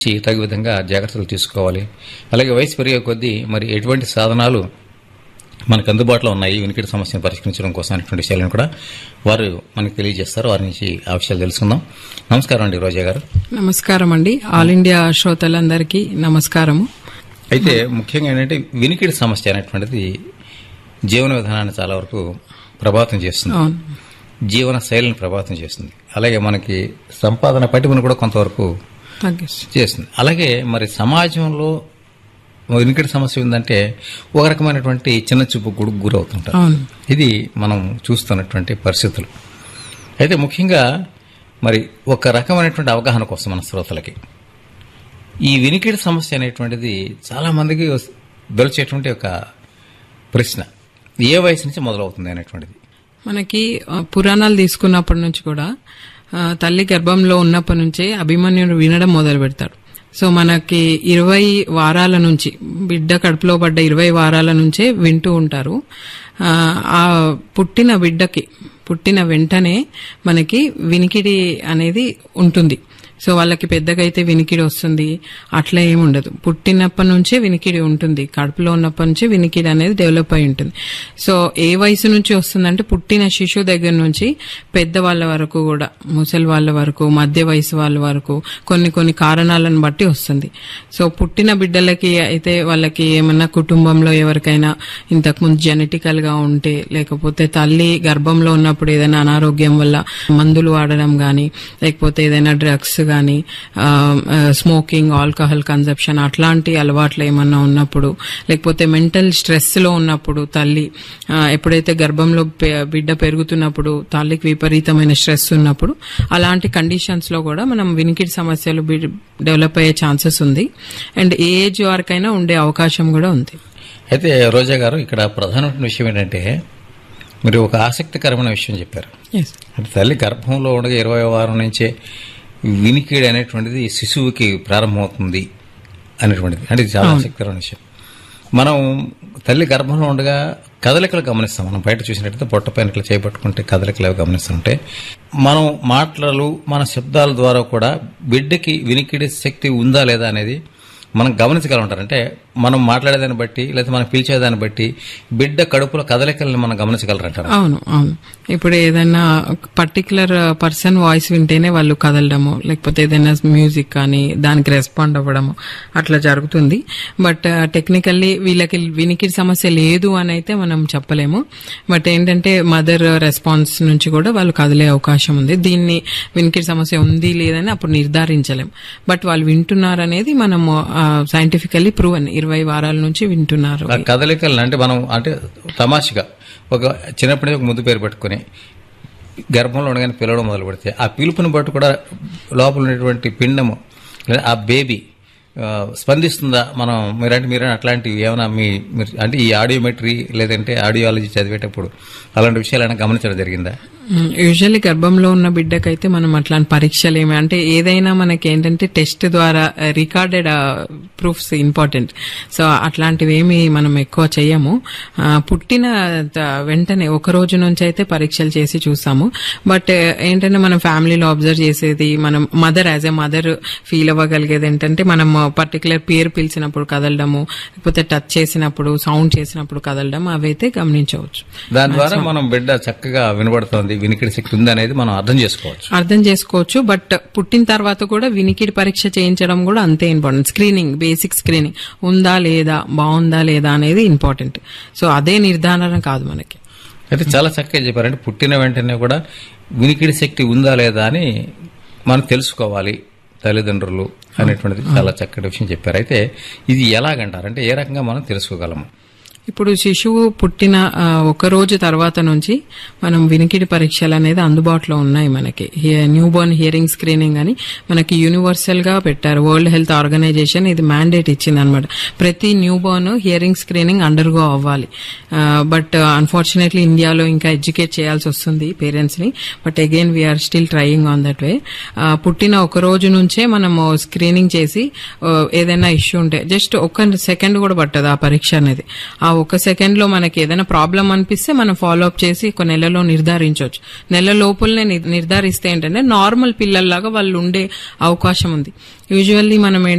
చి తగు విధంగా జాగ్రత్తలు తీసుకోవాలి అలాగే వయసు పెరిగే కొద్దీ మరి ఎటువంటి సాధనాలు మనకు అందుబాటులో ఉన్నాయి వినికిడి సమస్యను పరిష్కరించడం కోసం అనేటువంటి విషయాలను కూడా వారు మనకు తెలియజేస్తారు వారి నుంచి ఆ విషయాలు తెలుసుకుందాం నమస్కారం అండి రోజా గారు నమస్కారం అండి ఆల్ ఇండియా శ్రోతలందరికీ నమస్కారము అయితే ముఖ్యంగా ఏంటంటే వినికిడి సమస్య అనేటువంటిది జీవన విధానాన్ని చాలా వరకు ప్రభావితం చేస్తుంది అవును జీవన శైలిని ప్రభావితం చేస్తుంది అలాగే మనకి సంపాదన పట్టిమను కూడా కొంతవరకు తగ్గిస్తుంది చేస్తుంది అలాగే మరి సమాజంలో వినికిడి సమస్య ఉందంటే ఒక రకమైనటువంటి చిన్న చూపు కూడా గురవుతుంటారు అవును ఇది మనం చూస్తున్నటువంటి పరిస్థితులు అయితే ముఖ్యంగా మరి ఒక రకమైనటువంటి అవగాహన కోసం మన శ్రోతలకి ఈ వినికిడి సమస్య అనేటువంటిది చాలా మందికి వస్- దొరిచేటువంటి ఒక ప్రశ్న ఏ వయసు నుంచి మొదలవుతుంది అనేటువంటిది మనకి ఆ, పురాణాలు తీసుకున్నప్పటి నుంచి కూడా ఆ, తల్లి గర్భంలో ఉన్నప్పటి నుంచే అభిమన్యుడు వినడం మొదలు పెడతాడు సో మనకి ఇరవై వారాల నుంచి బిడ్డ కడుపులో పడ్డ ఇరవై వారాల నుంచే వింటూ ఉంటారు ఆ, ఆ పుట్టిన బిడ్డకి పుట్టిన వెంటనే మనకి వినికిడి అనేది ఉంటుంది సో వాళ్ళకి పెద్దగా అయితే వినికిడి వస్తుంది అట్లా ఏమి ఉండదు పుట్టినప్పటి నుంచే వినికిడి ఉంటుంది కడుపులో ఉన్నప్పటి నుంచే వినికిడి అనేది డెవలప్ అయి ఉంటుంది సో ఏ వయసు నుంచి వస్తుందంటే పుట్టిన శిశువు దగ్గర నుంచి పెద్ద వాళ్ళ వరకు కూడా ముసలి వాళ్ళ వరకు మధ్య వయసు వాళ్ళ వరకు కొన్ని కొన్ని కారణాలను బట్టి వస్తుంది సో పుట్టిన బిడ్డలకి అయితే వాళ్ళకి ఏమన్నా కుటుంబంలో ఎవరికైనా ఇంతకుముందు జెనెటికల్ గా ఉంటే లేకపోతే తల్లి గర్భంలో ఉన్నప్పుడు ఏదైనా అనారోగ్యం వల్ల మందులు వాడడం గాని లేకపోతే ఏదైనా డ్రగ్స్ గాని స్మోకింగ్ ఆల్కహాల్ కన్సెప్షన్ అట్లాంటి అలవాట్లు ఏమన్నా ఉన్నప్పుడు లేకపోతే మెంటల్ స్ట్రెస్ లో ఉన్నప్పుడు తల్లి ఆ, ఎప్పుడైతే గర్భంలో పె- బిడ్డ పెరుగుతున్నప్పుడు తల్లికి విపరీతమైన స్ట్రెస్ ఉన్నప్పుడు అలాంటి కండిషన్స్ లో కూడా మనం వినికిడి సమస్యలు డెవలప్ అయ్యే ఛాన్సెస్ ఉంది అండ్ ఏ ఏజ్ వరకైనా ఉండే అవకాశం కూడా ఉంది అయితే రోజా గారు ఇక్కడ ప్రధానమైన విషయం ఏంటంటే మీరు ఒక ఆసక్తికరమైన విషయం చెప్పారు ఎస్ అంటే తల్లి గర్భంలో ఉండగా ఇరవై వారం నుంచే వినికిడి అనేటువంటిది శిశువుకి ప్రారంభమవుతుంది అనేటువంటిది అంటే ఇది చాలా ఆసక్తికరమైన విషయం మనం తల్లి గర్భంలో ఉండగా కదలికలు గమనిస్తాం మనం బయట చూసినట్టయితే పొట్ట పైన ఇట్లా చేపట్టుకుంటే కదలికలు అవి గమనిస్తుంటే మనం మాటలు మన శబ్దాల ద్వారా కూడా బిడ్డకి వినికిడి శక్తి ఉందా లేదా అనేది మనం గమనించగలుగుతారు అంటే మనం మాట్లాడేదాన్ని బట్టి లేదా మనం పిలిచేదాన్ని బట్టి బిడ్డ కడుపులో కదలికల్ని మనం గమనించగలరంటారు అవును అవును ఇప్పుడు ఏదైనా పర్టికులర్ పర్సన్ వాయిస్ వింటేనే వాళ్ళు కదలడము లేకపోతే ఏదైనా మ్యూజిక్ కానీ దానికి రెస్పాండ్ అవ్వడము అట్లా జరుగుతుంది బట్ టెక్నికల్లీ వీళ్ళకి వినికిడి సమస్య లేదు అని అయితే మనం చెప్పలేము బట్ ఏంటంటే మదర్ రెస్పాన్స్ నుంచి కూడా వాళ్ళు కదిలే అవకాశం ఉంది దీన్ని వినికిడి సమస్య ఉంది లేదని అప్పుడు నిర్ధారించలేం బట్ వాళ్ళు వింటున్నారు అనేది మనం సైంటిఫికల్లీ ప్రూవన్ ఇరవై వారాల నుంచి వింటున్నారు ఆ కదలికలను అంటే మనం అంటే తమాషగా ఒక చిన్నప్పటి నుంచి ఒక ముద్దు పేరు పెట్టుకుని గర్భంలో ఉండగానే పిలవడం మొదలు పెడితే ఆ పిలుపుని బట్టి కూడా లోపల ఉన్నటువంటి పిండము లేదా ఆ బేబీ ఆ, స్పందిస్తుందా మనం మీరంటే మీరు అట్లాంటివి ఏమైనా మీ మీరు అంటే ఈ ఆడియోమెట్రీ లేదంటే ఆడియాలజీ చదివేటప్పుడు అలాంటి విషయాలు గమనించడం జరిగిందా యూజువల్లీ గర్భంలో ఉన్న బిడ్డకైతే మనం అట్లాంటి పరీక్షలు ఏమి అంటే ఏదైనా మనకి ఏంటంటే టెస్ట్ ద్వారా రికార్డెడ్ ప్రూఫ్స్ ఇంపార్టెంట్ సో అట్లాంటివి ఏమి మనం ఎక్కువ చేయము ఆ, పుట్టిన త- వెంటనే ఒక రోజు నుంచి అయితే పరీక్షలు చేసి చూస్తాము బట్ ఏంటంటే మనం ఫ్యామిలీలో అబ్జర్వ్ చేసేది మనం mother as a mother feel అవ్వగలిగేది ఏంటంటే మనం పర్టికులర్ పేరు పిలిచినప్పుడు కదలడము లేకపోతే టచ్ చేసినప్పుడు సౌండ్ చేసినప్పుడు కదలడం అవైతే గమనించవచ్చు దాని ద్వారా మనం బిడ్డ చక్కగా వినబడుతోంది వినికిడి శక్తి ఉంది అనేది మనం అర్థం చేసుకోవచ్చు అర్థం చేసుకోవచ్చు బట్ పుట్టిన తర్వాత కూడా వినికిడి పరీక్ష చేయించడం కూడా అంతే ఇంపార్టెంట్ స్క్రీనింగ్ బేసిక్ స్క్రీనింగ్ ఉందా లేదా బాగుందా లేదా అనేది ఇంపార్టెంట్ సో అదే నిర్ధారణ కాదు మనకి అయితే చాలా చక్కగా చెప్పారంటే పుట్టిన వెంటనే కూడా వినికిడి శక్తి ఉందా లేదా అని మనం తెలుసుకోవాలి తల్లిదండ్రులు అనేటువంటిది చాలా చక్కటి విషయం చెప్పారు అయితే ఇది ఎలాగంటారు అంటే ఏ రకంగా మనం తెలుసుకోగలము ఇప్పుడు శిశువు పుట్టిన ఆ, ఒక రోజు తర్వాత నుంచి మనం వినికిడి పరీక్షలు అనేది అందుబాటులో ఉన్నాయి మనకి న్యూ బోర్న్ హియరింగ్ స్క్రీనింగ్ అని మనకి యూనివర్సల్ గా పెట్టారు వరల్డ్ హెల్త్ ఆర్గనైజేషన్ ఇది మ్యాండేట్ ఇచ్చింది అనమాట ప్రతి newborn hearing screening undergo అవ్వాలి బట్ అన్ఫార్చునేట్లీ ఇండియాలో ఇంకా ఎడ్యుకేట్ చేయాల్సి వస్తుంది పేరెంట్స్ ని but again we're still trying on that way పుట్టిన ఒక రోజు నుంచే మనము స్క్రీనింగ్ చేసి ఆ, ఏదైనా ఇష్యూ ఉంటే జస్ట్ ఒక సెకండ్ కూడా పట్టదు ఆ పరీక్ష అనేది ఆ ఒక సెకండ్ లో మనకి ఏదైనా ప్రాబ్లం అనిపిస్తే మనం ఫాలో అప్ చేసి ఒక నెలలో నిర్ధారించవచ్చు నెల లోపలనే నిర్- నిర్ధారిస్తే ఏంటంటే నార్మల్ పిల్లల్లాగా వాళ్ళు ఉండే అవకాశం ఉంది యూజువల్లీ మనం